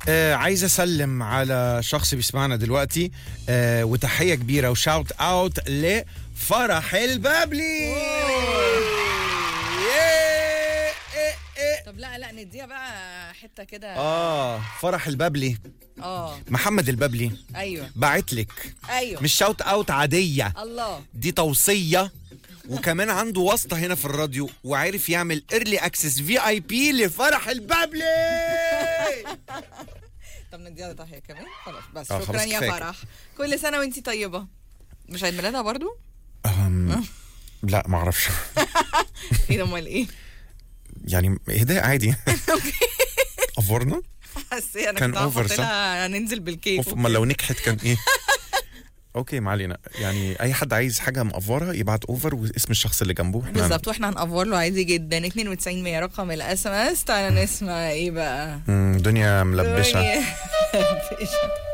آه عايز اسلم على شخص بيسمعنا دلوقتي آه وتحيه كبيره وشاوت اوت لفرح البابلي ياه، إيه، إيه. طب لا لا نديها بقى حته كده اه فرح البابلي اه محمد البابلي ايوه بعت لك ايوه مش شاوت اوت عاديه الله دي توصيه وكمان عنده واسطه هنا في الراديو وعارف يعمل ايرلي اكسس في اي بي لفرح البابلي طب نديها تحيه كمان خلاص بس آه، شكرا خلاص يا كفاية فرح كل سنه وانتي طيبه مش عيد ميلادها برضو أم، لا ما اعرفش ايه ده امال ايه يعني هدايا عادي افورنا حسيت انا كان كنت أوفر، هحط صح؟ لها ننزل بالكيك اوف امال لو نجحت كان ايه اوكي ما علينا يعني اي حد عايز حاجه مقفوره يبعت اوفر واسم الشخص اللي جنبه احنا بالظبط واحنا هنقفر له عادي جدا 92 100 رقم الاس ام اس تعالى نسمع ايه بقى مم، دنيا ملبشه ملبشه